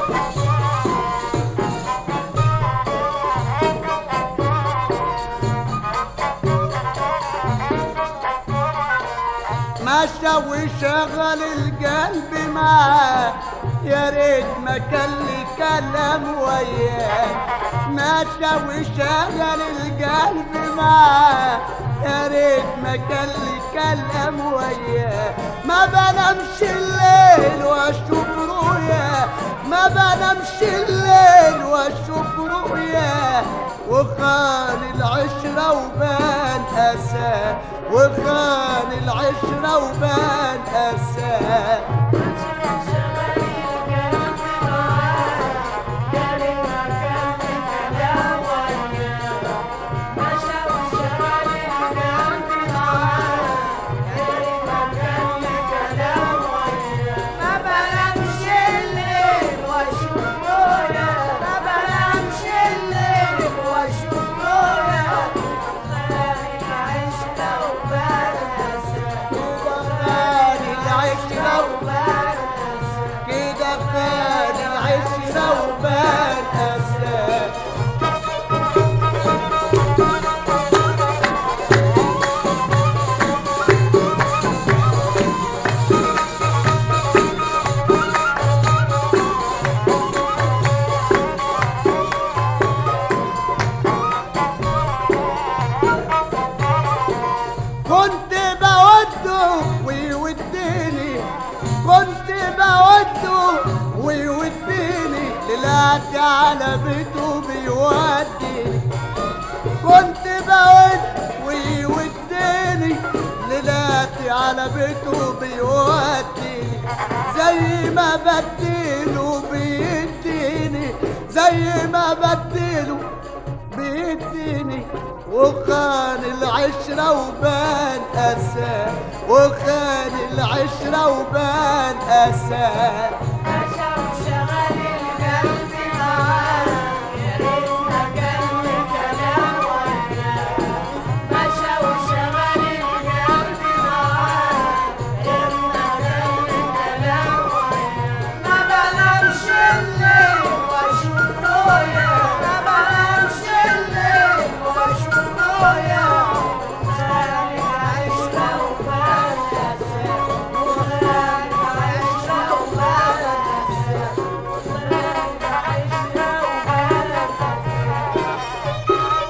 مشى وشغل القلب معاه يا ريت ما كان لي كلام وياه مشى وشغل القلب معاه يا ريت ما كان لي كلام وياه ما بنامش الليل واشوف رؤيا ما بنامش الليل واشوف رؤيا وخان العشرة وبان أسى وخان العشرة وبان أسى ما بنامش الليل واشوف رؤيا ما بنامش الليل واشوف رؤيا خلاني العشرة وبنسى خان العشرة وبنسى كده خان العشرة وبان أسى كنت بوده ويوديني كنت بوده ويوديني ليلاتي على بيته بيوديني كنت بود ويوديني ليلاتي على بيته بيوديني زي ما بديله بيديني زي ما بديله بيديني وخان العشرة وبان أسى وخان العشرة وبان أسى مشى وشغل القلب معاه يا ريت ما كان لي كلام وياه مشى وشغل القلب معاه يا ريت ما كان لي كلام وياه ما بنامش الليل واشوف رؤيا ما بنامش الليل واشوف رؤيا وخالي العشرة وبنسى وخالي العشرة وبنسى وخالي العشرة وبنسى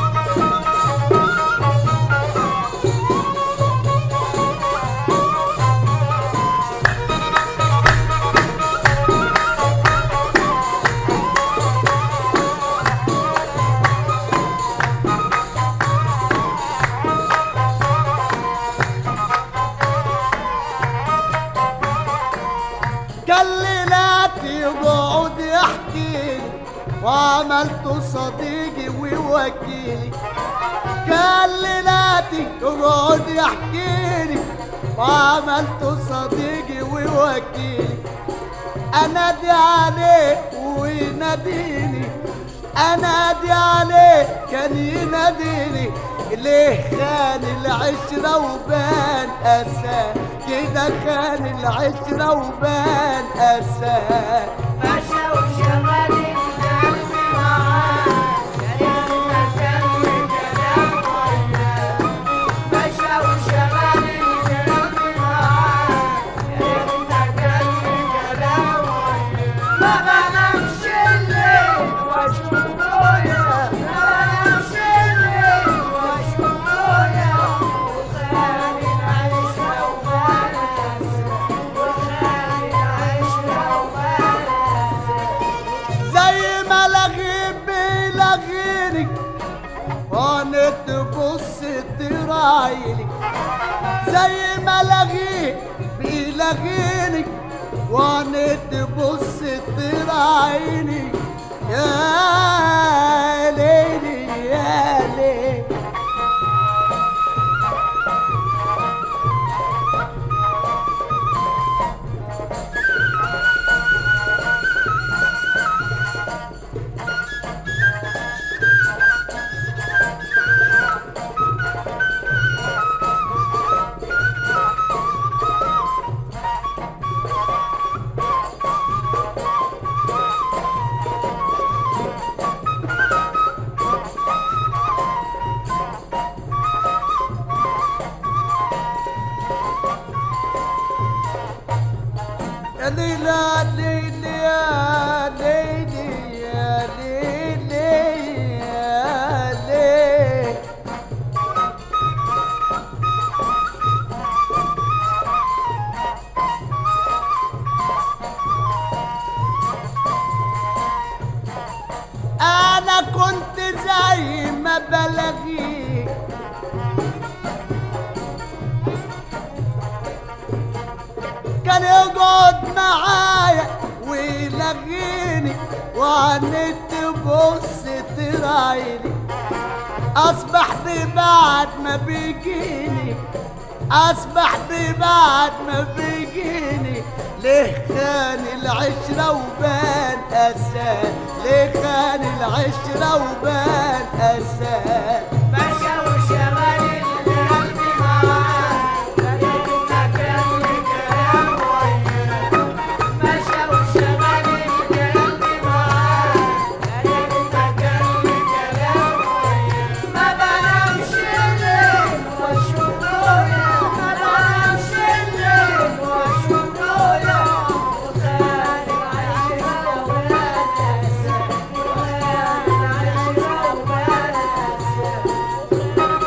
كان ليلاتي يقعد يحكي لي وعملته صديقي ووكيلي كان ليلاتي يقعد يحكي لي وعملته صديقي ووكيلي انادي عليه ويناديني انادي عليه كان يناديني ليه خان العشرة وبان أسى كده خان العشرة وبان أسى مشى وشغل القلب معاه يا ريت ما كان لي كلام وياه مشى وشغل القلب معاه يا ريت ما كان لي كلام وياه ما بنامش الليل واشوف رؤيا ما بنامش الليل واشوف رؤيا وخالي العشرة وبنسى وخالي العشرة وبنسى زي ما لغيب بيلغيني وانا تبص ترايلي زي ما لغيب بيلغيني وانا تبص ترايني يا ليلي يا ليلي ما بلاغيك كان يقعد معايا ويلغيني وعنت تبص ترايلي اصبح ببعد ما بيجيني اصبح ببعد ما بيجيني ليه خان العشرة وبان أسان ليه خان العشرة وبان أسان مشى وشغل القلب معاه كلمة كان كلام وياه مشى وشغل القلب معاه كلمة كان كلام وياه ما بنامش الليل واشوف رؤيا ما بنامش الليل واشوف رؤيا وخالي العشرة وبان أسان وخالي العشرة وبان أسان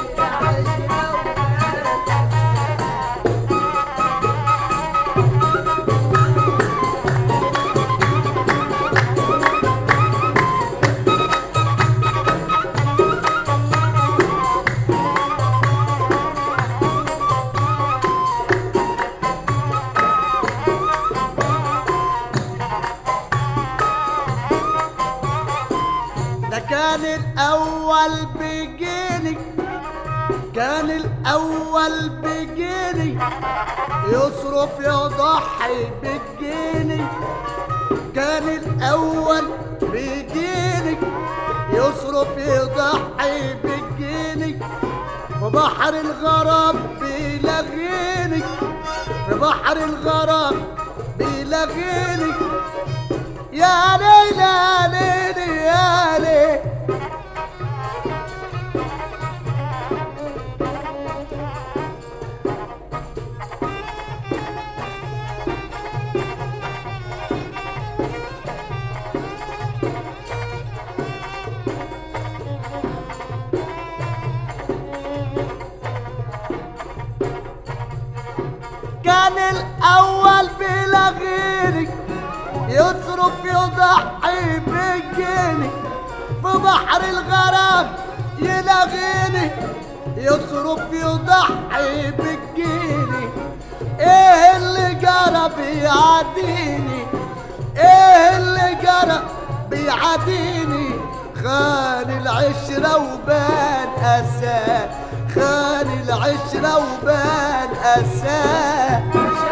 ده كان الأول بيجيني كان الأول بيجيني يصرف يضحي بالجيني كان الأول بيجيني يصرف يضحي بالجيني في بحر الغرام بيلغيني في بحر الغرام بيلغيني يا ليلى يا ليلى يا ليلى كان الأول بلا غيرك يصرف يضحي بالجيني في بحر الغرام يلاغيني يصرف يضحي بالجيني ايه اللي جرى بيعاديني ايه اللي جرى بيعاديني خان العشرة وبان أساه خان العشرة وبان أساه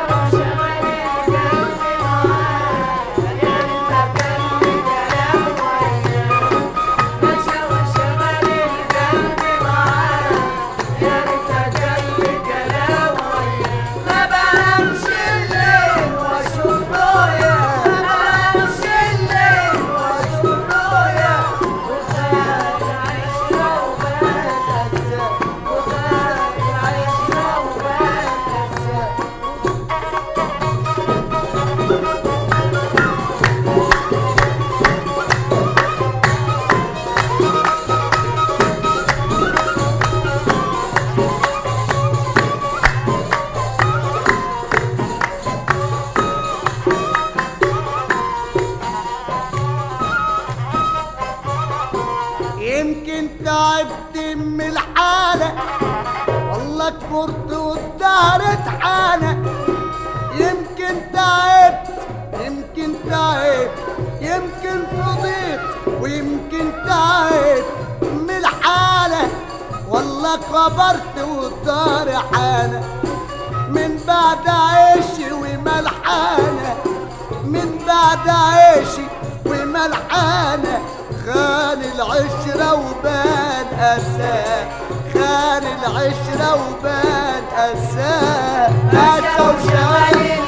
يمكن تعبت من الحالة والله كبرت والدهر اتحانى يمكن تعبت يمكن تعبت يمكن فضيت ويمكن تعبت من الحالة والله كبرت والدهر حانى من بعد عيشي وملحانة من بعد عيشي وملحانة خان العشرة وبان أساه خان العشرة وبان أساه أسا وشغال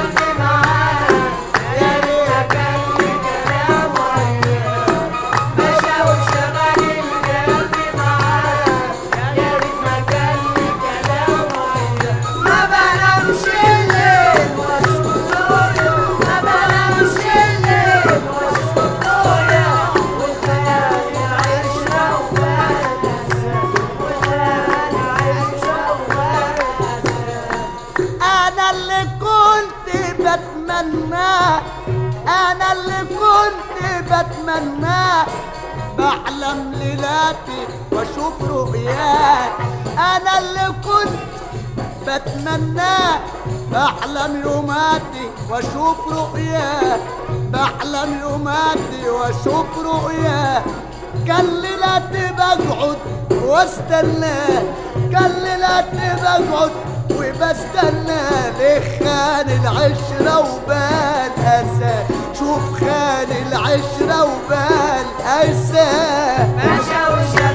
يا ريت أنا اللي كنت بتمناه أنا اللي كنت بتمناه بحلم ليلاتي واشوف رؤياه انا اللي كنت بتمناه بحلم يوماتي واشوف رؤياه بحلم يوماتي واشوف رؤياه كان ليلاتي بقعد واستناه كان ليلاتي بقعد وبستنى ليه خان العشرة وبال أسى شوف خان العشرة وبال أسى مشى وشغل